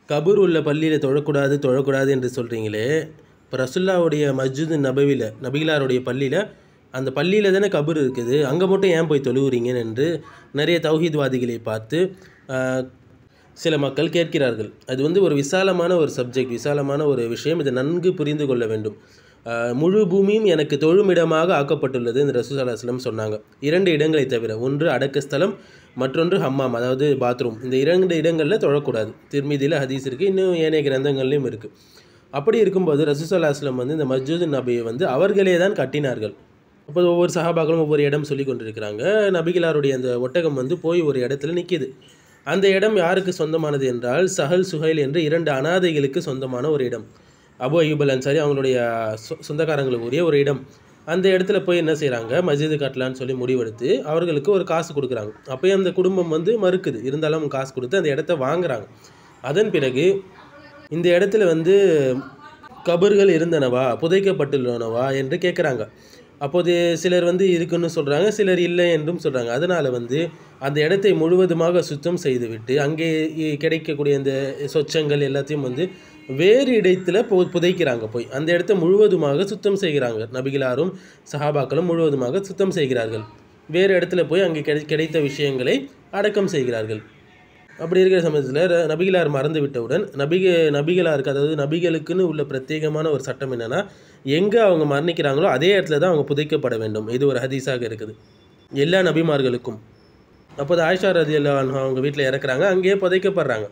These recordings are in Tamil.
கபூர் உள்ள பள்ளியில் தொழக்கூடாது தொழக்கூடாது என்று சொல்கிறீங்களே இப்போ ரசுல்லாவுடைய மஸ்ஜித் நபவியில் நபிகளாருடைய பள்ளியில் அந்த பள்ளியில் தானே கபூர் இருக்குது அங்கே மட்டும் ஏன் போய் தொழுவுறீங்கன்னு என்று நிறைய தௌஹீத்வாதிகளை பார்த்து ஆஹ், சில மக்கள் கேட்கிறார்கள் அது வந்து ஒரு விசாலமான ஒரு சப்ஜெக்ட் விசாலமான ஒரு விஷயம் இதை நன்கு புரிந்து கொள்ள வேண்டும் ஆஹ், முழு பூமியும் எனக்கு தொழுமிடமாக ஆக்கப்பட்டுள்ளது இந்த ரசூல் அலுவலம் சொன்னாங்க இரண்டு இடங்களை தவிர ஒன்று அடக்கஸ்தலம் மற்றொன்று ஹம்மாம் அதாவது பாத்ரூம் இந்த இரண்டு இடங்களில் தொழக்கூடாது திருமீதியில் ஹதீஸ் இருக்குது இன்னும் ஏனைய கிரந்தங்கள்லையும் இருக்குது அப்படி இருக்கும்போது ரசூசல்லா அஸ்லம் வந்து இந்த மஸ்ஜித் நபியை வந்து அவர்களே தான் கட்டினார்கள் அப்போ ஒவ்வொரு சஹாபாக்களும் ஒவ்வொரு இடம் சொல்லி கொண்டிருக்கிறாங்க நபிகளாருடைய அந்த ஒட்டகம் வந்து போய் ஒரு இடத்துல நிற்கிது அந்த இடம் யாருக்கு சொந்தமானது என்றால் சஹல் சுஹைல் என்று இரண்டு அனாதைகளுக்கு சொந்தமான ஒரு இடம் அபு அய்யூப் அல் அன்சாரி அவங்களுடைய சொ- சொந்தக்காரங்களுக்கு உரிய ஒரு இடம் அந்த இடத்துல போய் என்ன செய்கிறாங்க மஸ்ஜிது கட்டலான்னு சொல்லி முடிவெடுத்து அவர்களுக்கு ஒரு காசு கொடுக்குறாங்க அப்போயே அந்த குடும்பம் வந்து மறுக்குது இருந்தாலும் காசு கொடுத்து அந்த இடத்த வாங்குறாங்க அதன் பிறகு இந்த இடத்துல வந்து கபர்கள் இருந்தனவா புதைக்கப்பட்டுள்ளனவா என்று கேட்குறாங்க அப்போது சிலர் வந்து இருக்குன்னு சொல்கிறாங்க சிலர் இல்லை என்றும் சொல்கிறாங்க அதனால் வந்து அந்த இடத்தை முழுவதுமாக சுத்தம் செய்துவிட்டு அங்கே இ- கிடைக்கக்கூடிய அந்த சொச்சங்கள் எல்லாத்தையும் வந்து வேறு இடத்துல பு புதைக்கிறாங்க போய் அந்த இடத்தை முழுவதுமாக சுத்தம் செய்கிறாங்க நபிகளாரும் சஹாபாக்களும் முழுவதுமாக சுத்தம் செய்கிறார்கள் வேறு இடத்துல போய் அங்கே கிடை கிடைத்த விஷயங்களை அடக்கம் செய்கிறார்கள் அப்படி இருக்கிற சமயத்தில் நபிகளார் மறந்து விட்டவுடன் நபிக நபிகளாருக்கு அதாவது நபிகளுக்குன்னு உள்ள பிரத்யேகமான ஒரு சட்டம் என்னன்னா எங்கே அவங்க மரணிக்கிறாங்களோ அதே இடத்துல தான் அவங்க புதைக்கப்பட வேண்டும் இது ஒரு ஹதீஸாக இருக்குது எல்லா நபிமார்களுக்கும் அப்போது ஆயிஷா ரதி அவங்க வீட்டில் இறக்குறாங்க அங்கேயே புதைக்கப்படுறாங்க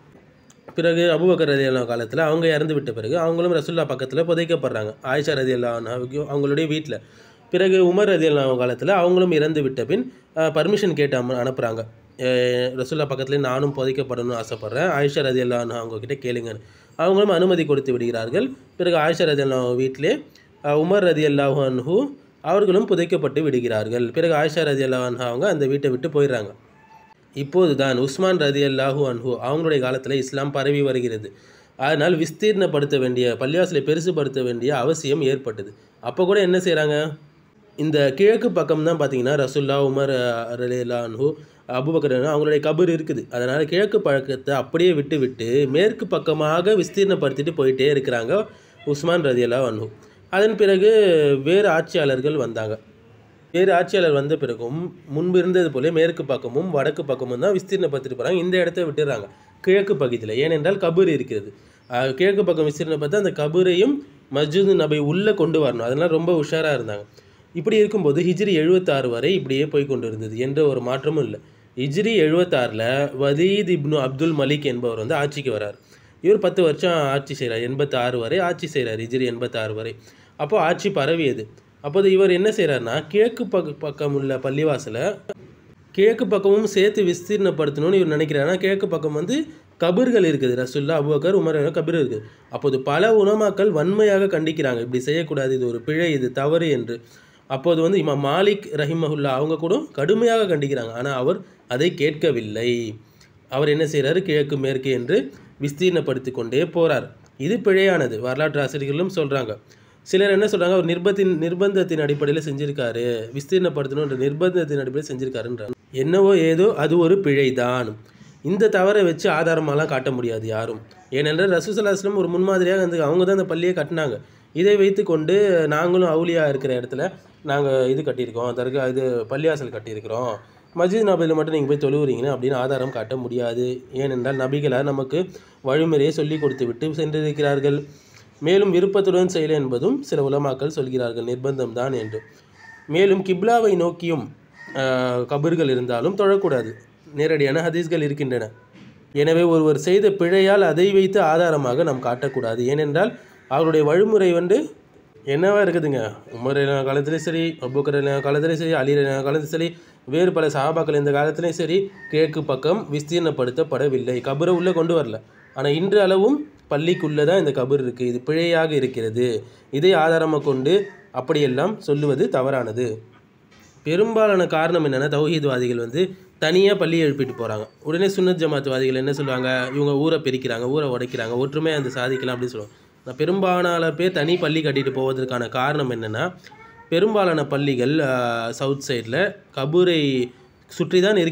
பிறகு அபுபக்கர் ரதி அல்லா காலத்தில் அவங்க இறந்து விட்ட பிறகு அவங்களும் ரசுல்லா பக்கத்தில் புதைக்கப்படுறாங்க ஆயிஷா ரதி அல்லா அவங்களுடைய வீட்டில் பிறகு உமர் ரதி அல்லா காலத்தில் அவங்களும் இறந்து விட்ட பின் பர்மிஷன் கேட்டு அம அனுப்புகிறாங்க ரசுல்லா பக்கத்தில் நானும் புதைக்கப்படணும்னு ஆசைப்பட்றேன் ஆயிஷா ரதி அல்லா அவங்க கிட்ட கேளுங்கன்னு அவங்களும் அனுமதி கொடுத்து விடுகிறார்கள் பிறகு ஆயிஷா ரதி அல்லா வீட்டிலே அஹ், உமர் ரதி அல்லாஹு அன்ஹு அவர்களும் புதைக்கப்பட்டு விடுகிறார்கள் பிறகு ஆயிஷா ரதி அல்லா அவங்க அந்த வீட்டை விட்டு போயிடுறாங்க இப்போது தான் உஸ்மான் ரதி அல்லாஹூ அன்ஹு அவங்களுடைய காலத்தில் இஸ்லாம் பரவி வருகிறது அதனால் விஸ்தீர்ணப்படுத்த வேண்டிய பள்ளியாசலை பெருசுபடுத்த வேண்டிய அவசியம் ஏற்பட்டது அப்போ கூட என்ன செய்கிறாங்க இந்த கிழக்கு பக்கம் தான் பார்த்தீங்கன்னா ரசுல்லா உமர் ரலி அல்லா அன்ஹு அபுபக்கர் அவங்களுடைய கபர் இருக்குது அதனால் கிழக்கு பழக்கத்தை அப்படியே விட்டு விட்டு மேற்கு பக்கமாக விஸ்தீர்ணப்படுத்திட்டு போயிட்டே இருக்கிறாங்க உஸ்மான் ரதி அல்லா அன்ஹு அதன் பிறகு வேறு ஆட்சியாளர்கள் வந்தாங்க வேறு ஆட்சியாளர் வந்த பிறகும் முன்பு இருந்தது போல மேற்கு பக்கமும் வடக்கு பக்கமும் தான் விஸ்தீர்ணப்படுத்திட்டு போகிறாங்க இந்த இடத்த விட்டுறாங்க கிழக்கு பகுதியில் ஏனென்றால் கபூர் இருக்கிறது ஆஹ் கிழக்கு பக்கம் விஸ்தீர்ணப்படுத்த அந்த கபூரையும் மஸ்ஜித் நபை உள்ளே கொண்டு வரணும் அதெல்லாம் ரொம்ப உஷாராக இருந்தாங்க இப்படி இருக்கும்போது ஹிஜ்ரி எழுபத்தாறு வரை இப்படியே போய் கொண்டு இருந்தது என்ற ஒரு மாற்றமும் இல்லை ஹிஜ்ரி எழுபத்தாறில் வதீத் இப்னு அப்துல் மலிக் என்பவர் வந்து ஆட்சிக்கு வரார் இவர் பத்து வருஷம் ஆட்சி செய்கிறார் எண்பத்தாறு வரை ஆட்சி செய்கிறார் ஹிஜ்ரி எண்பத்தாறு வரை அப்போ ஆட்சி பரவியது அப்போது இவர் என்ன செய்கிறாருன்னா கிழக்கு பக்க பக்கம் உள்ள பள்ளிவாசலை கிழக்கு பக்கமும் சேர்த்து விஸ்தீர்ணப்படுத்தணும்னு இவர் நினைக்கிறாருன்னா கிழக்கு பக்கம் வந்து கபர்கள் இருக்குது ரசுல்லா அபுபக்கர் உமர் என கபர் இருக்குது அப்போது பல உலமாக்கள் வன்மையாக கண்டிக்கிறாங்க இப்படி செய்யக்கூடாது இது ஒரு பிழை இது தவறு என்று அப்போது வந்து இமாம் மாலிக் ரஹிமஹுல்லா அவங்க கூட கடுமையாக கண்டிக்கிறாங்க ஆனால் அவர் அதை கேட்கவில்லை அவர் என்ன செய்கிறாரு கிழக்கு மேற்கு என்று விஸ்தீர்ணப்படுத்தி கொண்டே போகிறார் இது பிழையானது வரலாற்று ஆசிரியர்களும் சொல்கிறாங்க சிலர் என்ன சொல்கிறாங்க அவர் நிர்பத்தின் நிர்பந்தத்தின் அடிப்படையில் செஞ்சிருக்காரு விஸ்தீர்ணப்படுத்தணுன்ற நிர்பந்தத்தின் அடிப்படையில் செஞ்சிருக்காருன்றாங்க என்னவோ ஏதோ அது ஒரு பிழைதான் இந்த தவறை வச்சு ஆதாரமாலாம் காட்ட முடியாது யாரும் ஏனென்றால் ரசூசல்லாஸ்லம் ஒரு முன்மாதிரியாக வந்து அவங்க தான் அந்த பள்ளியை கட்டினாங்க இதை வைத்து கொண்டு நாங்களும் அவுலியா இருக்கிற இடத்துல நாங்கள் இது கட்டியிருக்கோம் தர்கா இது பள்ளியாசல் கட்டியிருக்கிறோம் மஸ்ஜித் நபியில் மட்டும் நீங்கள் போய் தொழுவுறீங்கன்னு அப்படின்னு ஆதாரம் காட்ட முடியாது ஏனென்றால் நபிகளார் நமக்கு வழிமுறையை சொல்லி கொடுத்து விட்டு சென்றிருக்கிறார்கள் மேலும் விருப்பத்துடன் செயல் என்பதும் சில உலமாக்கள் சொல்கிறார்கள் நிர்பந்தம் தான் என்று மேலும் கிப்லாவை நோக்கியும் ஆஹ், கபர்கள் இருந்தாலும் தொழக்கூடாது நேரடியான ஹதீஸ்கள் இருக்கின்றன எனவே ஒருவர் செய்த பிழையால் அதை வைத்து ஆதாரமாக நாம் காட்டக்கூடாது ஏனென்றால் அவருடைய வழிமுறை வந்து என்னவா இருக்குதுங்க உமர் காலத்திலையும் சரி அபுக்கர் காலத்திலையும் சரி அலி காலத்திலும் சரி வேறு பல சஹாபாக்கள் இந்த காலத்திலையும் சரி கிழக்கு பக்கம் விஸ்தீர்ணப்படுத்தப்படவில்லை கபரை உள்ளே கொண்டு வரல ஆனால் இன்று அளவும் பள்ளிக்குள்ளே தான் இந்த கபர் இருக்குது இது பிழையாக இருக்கிறது இதை ஆதாரமாக கொண்டு அப்படியெல்லாம் சொல்லுவது தவறானது பெரும்பாலான காரணம் என்னென்னா தௌஹீத்வாதிகள் வந்து தனியாக பள்ளி எழுப்பிட்டு போகிறாங்க உடனே சுன்னத் ஜமாத்வாதிகள் என்ன சொல்லுவாங்க இவங்க ஊரை பிரிக்கிறாங்க ஊரை உடைக்கிறாங்க ஒற்றுமை அந்த சாதிக்கலாம் அப்படின்னு சொல்லுவாங்க நான் பெரும்பாலான பேர் தனி பள்ளி கட்டிட்டு போவதற்கான காரணம் என்னென்னா பெரும்பாலான பள்ளிகள் சவுத் சைடில் கபூரை சுற்றி தான் இருக்கிறது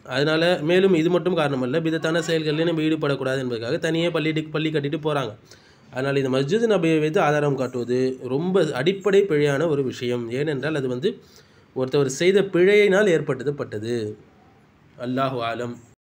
அதனால் மேலும் இது மட்டும் காரணமல்ல பிதத்தான செயல்களில் நம்ம ஈடுபடக்கூடாது என்பதற்காக தனியே பள்ளி பள்ளி கட்டிட்டு போகிறாங்க அதனால் இந்த மஸ்ஜித் நபியை வைத்து ஆதாரம் காட்டுவது ரொம்ப அடிப்படை பிழையான ஒரு விஷயம் ஏனென்றால் அது வந்து ஒருத்தவர் செய்த பிழையினால் ஏற்பட்டது பட்டது அல்லாஹு ஆலம்